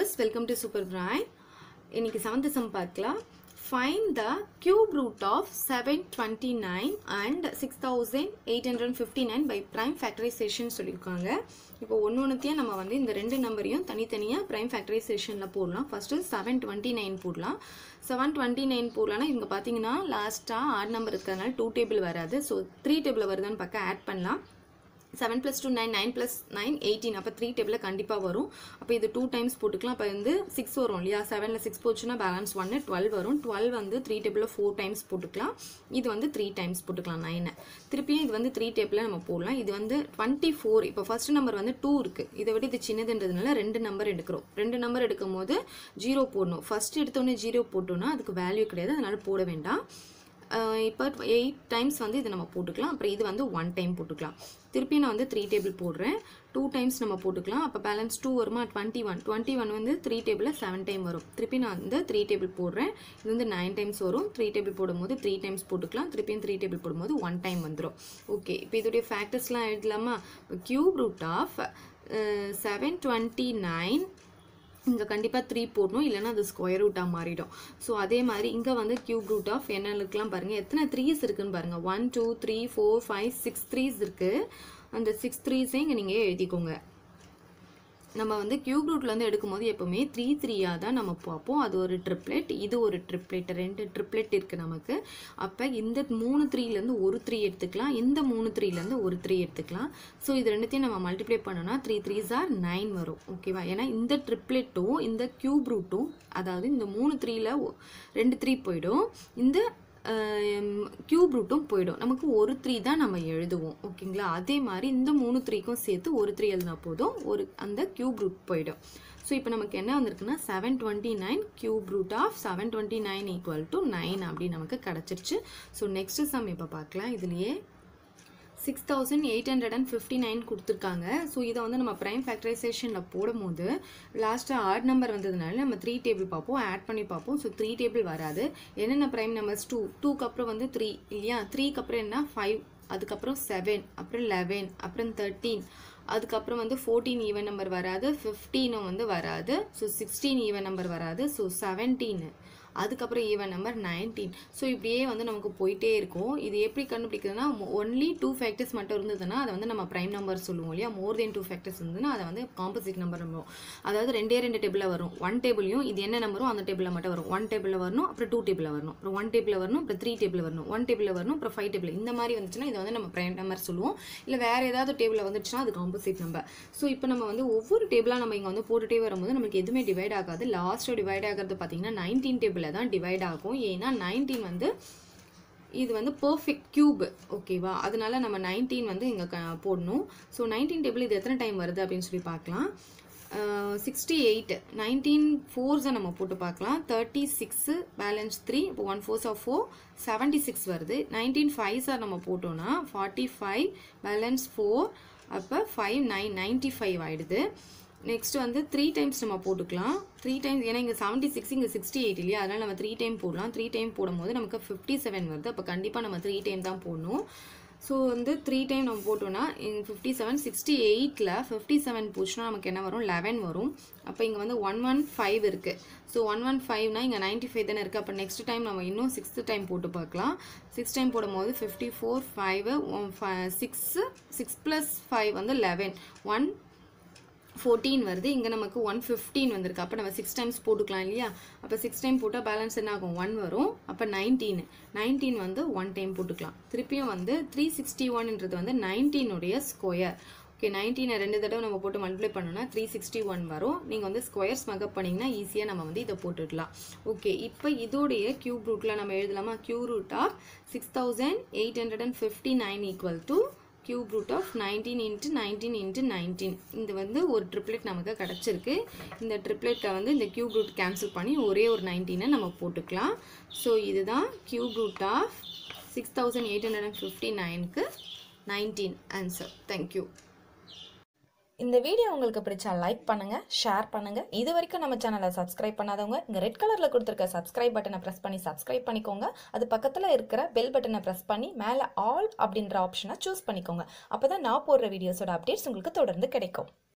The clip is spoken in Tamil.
வியூவர்ஸ் வெல்கம் டு சூப்பர் பிராய் இன்னைக்கு செவன்த் சம் பார்க்கலாம் find the cube root of seven twenty nine and six thousand eight hundred fifty nine by prime factorisation சொல்லியிருக்காங்க இப்போ ஒன்று ஒன்றுத்தையும் நம்ம வந்து இந்த ரெண்டு நம்பரையும் தனித்தனியாக ப்ரைம் ஃபேக்டரைசேஷனில் போடலாம் ஃபஸ்ட்டு செவன் டுவெண்ட்டி நைன் போடலாம் செவன் டுவெண்ட்டி நைன் போடலாம்னா இங்கே பார்த்தீங்கன்னா லாஸ்ட்டாக ஆட் நம்பர் இருக்கிறதுனால டூ டேபிள் வராது ஸோ த்ரீ டேபிள் வருதான்னு பார்க்க ஆட் பண்ணலாம் seven plus two nine nine plus nine eighteen அப்போ த்ரீ டேபிளில் கண்டிப்பாக வரும் அப்போ இது டூ டைம்ஸ் போட்டுக்கலாம் அப்போ வந்து சிக்ஸ் வரும் இல்லையா செவனில் சிக்ஸ் போச்சுன்னா பேலன்ஸ் ஒன்று டுவெல் வரும் டுவெல் வந்து த்ரீ டேபிளில் ஃபோர் டைம்ஸ் போட்டுக்கலாம் இது வந்து த்ரீ டைம்ஸ் போட்டுக்கலாம் நைனை திருப்பியும் இது வந்து த்ரீ டேபிளில் நம்ம போடலாம் இது வந்து டுவெண்ட்டி ஃபோர் இப்போ ஃபர்ஸ்ட் நம்பர் வந்து டூ இருக்குது இதை விட இது சின்னதுன்றதுனால ரெண்டு நம்பர் எடுக்கிறோம் ரெண்டு நம்பர் எடுக்கும் போது ஜீரோ போடணும் ஃபர்ஸ்ட் எடுத்தோடனே ஜீரோ போட்டோம்னா அதுக்கு வேல்யூ கிடையாது அதனால போட வேண்டாம் இப்போ எயிட் டைம்ஸ் வந்து இதை நம்ம போட்டுக்கலாம் அப்புறம் இது வந்து ஒன் டைம் போட்டுக்கலாம் திருப்பி நான் வந்து த்ரீ டேபிள் போடுறேன் டூ டைம்ஸ் நம்ம போட்டுக்கலாம் அப்போ பேலன்ஸ் டூ வருமா டுவெண்ட்டி ஒன் டுவெண்ட்டி ஒன் வந்து த்ரீ டேபிளில் செவன் டைம் வரும் திருப்பி நான் வந்து த்ரீ டேபிள் போடுறேன் இது வந்து நைன் டைம்ஸ் வரும் த்ரீ டேபிள் போடும்போது த்ரீ டைம்ஸ் போட்டுக்கலாம் திருப்பியும் த்ரீ டேபிள் போடும்போது ஒன் டைம் வந்துடும் ஓகே இப்போ இதோடைய ஃபேக்டர்ஸ்லாம் எழுதலாமா cube root of seven twenty nine இங்கே கண்டிப்பாக த்ரீ போடணும் இல்லைன்னா அது ஸ்கொயர் ரூட்டாக மாறிடும் ஸோ அதே மாதிரி இங்கே வந்து கியூப் ரூட் ஆஃப் என்னெல்லாம் பாருங்கள் எத்தனை த்ரீஸ் இருக்குன்னு பாருங்கள் one two three four five six threes இருக்குது அந்த சிக்ஸ் த்ரீஸே இங்கே நீங்கள் எழுதிக்கோங்க நம்ம வந்து கியூப் ரூட்லேருந்து எடுக்கும்போது எப்போவுமே த்ரீ த்ரீயாக தான் நம்ம பார்ப்போம் அது ஒரு ட்ரிப்ளெட் இது ஒரு ட்ரிப்ளெட் ரெண்டு ட்ரிப்ளெட் இருக்குது நமக்கு அப்போ இந்த மூணு த்ரீலேருந்து ஒரு த்ரீ எடுத்துக்கலாம் இந்த மூணு த்ரீலேருந்து ஒரு த்ரீ எடுத்துக்கலாம் ஸோ இது ரெண்டுத்தையும் நம்ம மல்டிப்ளை பண்ணோம்னா த்ரீ த்ரீஸ் ஆர் நைன் வரும் ஓகேவா ஏன்னா இந்த ட்ரிப்ளெட்டும் இந்த கியூப் ரூட்டும் அதாவது இந்த மூணு த்ரீல ரெண்டு த்ரீ போயிடும் இந்த கியூப் ரூட்டும் போயிடும் நமக்கு ஒரு த்ரீ தான் நம்ம எழுதுவோம் ஓகேங்களா அதே மாதிரி இந்த மூணு த்ரீக்கும் சேர்த்து ஒரு த்ரீ எழுதினா போதும் ஒரு அந்த கியூப் ரூட் போயிடும் ஸோ இப்போ நமக்கு என்ன வந்திருக்குன்னா seven twenty nine cube root of seven twenty nine equal to nine அப்படின்னு நமக்கு கிடச்சிருச்சு ஸோ நெக்ஸ்ட் சம் இப்போ பார்க்கலாம் இதுலேயே six thousand eight hundred and fifty nine கொடுத்துருக்காங்க ஸோ இதை வந்து நம்ம ப்ரைம் ஃபேக்டரைசேஷனில் போடும்போது லாஸ்ட்டாக ஆட் நம்பர் வந்ததுனால நம்ம த்ரீ டேபிள் பார்ப்போம் ஆட் பண்ணி பார்ப்போம் ஸோ த்ரீ டேபிள் வராது என்னென்ன ப்ரைம் நம்பர்ஸ் டூ டூக்கு அப்புறம் வந்து த்ரீ இல்லையா த்ரீக்கு அப்புறம் என்ன ஃபைவ் அதுக்கப்புறம் செவன் அப்புறம் லெவன் அப்புறம் தேர்ட்டீன் அதுக்கப்புறம் வந்து ஃபோர்டீன் ஈவன் நம்பர் வராது ஃபிஃப்டீனும் வந்து வராது ஸோ சிக்ஸ்டீன் ஈவன் நம்பர் வராது ஸோ செவன்டீனு அதுக்கப்புறம் ஈவன் நம்பர் நைன்டீன் ஸோ இப்படியே வந்து நமக்கு போயிட்டே இருக்கும் இது எப்படி கண்டுபிடிக்கிறதுனா ஒன்லி டூ ஃபேக்டர்ஸ் மட்டும் இருந்ததுன்னா அதை வந்து நம்ம ப்ரைம் நம்பர் சொல்லுவோம் இல்லையா மோர் தென் டூ ஃபேக்டர்ஸ் இருந்ததுன்னா அதை வந்து காம்போசிட் நம்பர் நம்புவோம் அதாவது ரெண்டே ரெண்டு டேபிளில் வரும் ஒன் டேபிளையும் இது என்ன நம்பரும் அந்த டேபிளில் மட்டும் வரும் ஒன் டேபிளில் வரணும் அப்புறம் டூ டேபிளில் வரணும் அப்புறம் ஒன் டேபிளில் வரணும் அப்புறம் த்ரீ டேபிளில் வரணும் ஒன் டேபிளில் வரணும் அப்புறம் ஃபைவ் டேபிள் இந்த மாதிரி வந்துச்சுன்னா இதை வந்து நம்ம ப்ரைம் நம்பர் சொல்லுவோம் இல்லை வேறு ஏதாவது டேபிளில் வந்துச்சுன்னா அது காம்போசிட் நம்பர் ஸோ இப்போ நம்ம வந்து ஒவ்வொரு டேபிளாக நம்ம இங்கே வந்து போட்டுகிட்டே வரும்போது நமக்கு எதுவுமே டிவைட் ஆகாது லாஸ்ட்டாக டிவைட் ஆகிறது பார்த்தீங்கன்னா நைன்டீன் டேபிளில் தான் டிவைட் ஆகும் ஏன்னா நைன்டீன் வந்து இது வந்து பர்ஃபெக்ட் கியூப் ஓகேவா அதனால நம்ம நைன்டீன் வந்து இங்கே க போடணும் ஸோ நைன்டீன் டேபிள் இது எத்தனை டைம் வருது அப்படின்னு சொல்லி பார்க்கலாம் சிக்ஸ்டி எயிட் நைன்டீன் ஃபோர்ஸை நம்ம போட்டு பார்க்கலாம் தேர்ட்டி சிக்ஸு பேலன்ஸ் த்ரீ இப்போ one fours of four seventy six வருது நைன்டீன் ஃபைவ்ஸாக நம்ம போட்டோம்னா ஃபார்ட்டி ஃபைவ் பேலன்ஸ் ஃபோர் அப்போ ஃபைவ் நைன் நைன்ட்டி ஃபைவ் ஆகிடுது நெக்ஸ்ட் வந்து த்ரீ டைம்ஸ் நம்ம போட்டுக்கலாம் த்ரீ டைம்ஸ் ஏன்னா இங்கே செவன்ட்டி சிக்ஸ் இங்கே சிக்ஸ்டி எயிட் இல்லையா அதனால் நம்ம த்ரீ டைம் போடலாம் த்ரீ டைம் போடும்போது நமக்கு ஃபிஃப்டி செவன் வருது அப்போ கண்டிப்பாக நம்ம த்ரீ டைம் தான் போடணும் ஸோ வந்து த்ரீ டைம் நம்ம போட்டோம்னா இங்கே ஃபிஃப்டி செவன் சிக்ஸ்டி எயிட்டில் ஃபிஃப்டி செவன் போச்சுன்னா நமக்கு என்ன வரும் லெவன் வரும் அப்போ இங்கே வந்து ஒன் ஒன் ஃபைவ் இருக்குது ஸோ ஒன் ஒன் ஃபைவ்னா இங்கே நைன்ட்டி ஃபைவ் தானே இருக்குது அப்போ நெக்ஸ்ட் டைம் நம்ம இன்னும் சிக்ஸ்த்து டைம் போட்டு பார்க்கலாம் சிக்ஸ் டைம் போடும்போது fifty four five six six plus five வந்து லெவன் ஒன் ஃபோர்டீன் வருது இங்கே நமக்கு ஒன் ஃபிஃப்டீன் வந்திருக்கு அப்போ நம்ம சிக்ஸ் டைம்ஸ் போட்டுக்கலாம் இல்லையா அப்போ சிக்ஸ் டைம் போட்டால் பேலன்ஸ் என்ன ஆகும் ஒன் வரும் அப்போ நைன்டீன் நைன்டீன் வந்து ஒன் டைம் போட்டுக்கலாம் திருப்பியும் வந்து த்ரீ சிக்ஸ்டி ஒன்ன்றது வந்து நைன்டீனுடைய ஸ்கொயர் ஓகே நைன்டீனை ரெண்டு தடவை நம்ம போட்டு மல்டிப்ளை பண்ணோம்னா த்ரீ சிக்ஸ்டி ஒன் வரும் நீங்கள் வந்து ஸ்கொயர்ஸ் மக்கப் பண்ணிங்கன்னா ஈஸியாக நம்ம வந்து இதை போட்டுடலாம் ஓகே இப்போ இதோடைய கியூப் ரூட்டில் நம்ம எழுதலாமா cube root of six thousand eight hundred and fifty nine equal to cube root of nineteen into nineteen into nineteen இது வந்து ஒரு ட்ரிப்ளெட் நமக்கு கிடச்சிருக்கு இந்த ட்ரிப்ளெட்டை வந்து இந்த கியூப் ரூட் கேன்சல் பண்ணி ஒரே ஒரு நைன்டீனை நம்ம போட்டுக்கலாம் ஸோ இதுதான் cube root of six thousand eight hundred and fifty நைனுக்கு நைன்டீன் ஆன்சர் தேங்க்யூ இந்த வீடியோ உங்களுக்கு பிடிச்சா லைக் பண்ணுங்க ஷேர் பண்ணுங்க இது வரைக்கும் நம்ம சேனலை சப்ஸ்கிரைப் பண்ணாதவங்க இங்க ரெட் கலர்ல கொடுத்துருக்க சப்ஸ்கிரைப் பட்டனை பிரஸ் பண்ணி சப்ஸ்கிரைப் பண்ணிக்கோங்க அது பக்கத்துல இருக்கிற பெல் பட்டனை பிரஸ் பண்ணி மேல ஆல் அப்படின்ற ஆப்ஷனை சூஸ் பண்ணிக்கோங்க அப்பதான் நான் போடுற வீடியோஸோட அப்டேட்ஸ் உங்களுக்கு தொடர்ந்து கிடைக்கும்